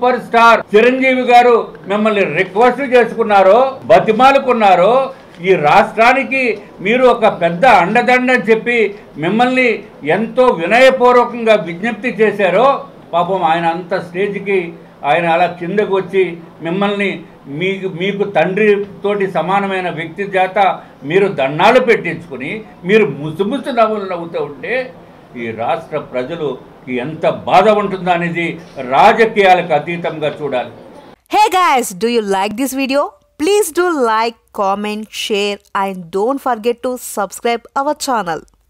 Super star Chiranjeevi గారు మిమ్మల్ని request చేసుకున్నారో బతిమాలుకున్నారో ఈ రాష్ట్రానికి మీరు ఒక పెద్ద అండదండ అని చెప్పి మిమ్మల్ని ఎంతో వినయపూర్వకంగా విజ్ఞప్తి చేశారో పాపం ఆయన అంత స్టేజ్కి ఆయన అలా కిందకు వచ్చి మిమ్మల్ని మీకు మీకు తండ్రి తోటి సమానమైన వ్యక్తి చేత మీరు దండాలు పెట్టించుకుని మీరు ముసుముసు నవ్వులు నవ్వుతూ ఉంటే ఈ రాష్ట్ర ప్రజలు ఎంత బాధ ఉంటుందో అనేది రాజకీయాలకు అతీతంగా చూడాలి Hey guys, do you like this video? Please do like, comment, share and don't forget to subscribe our channel.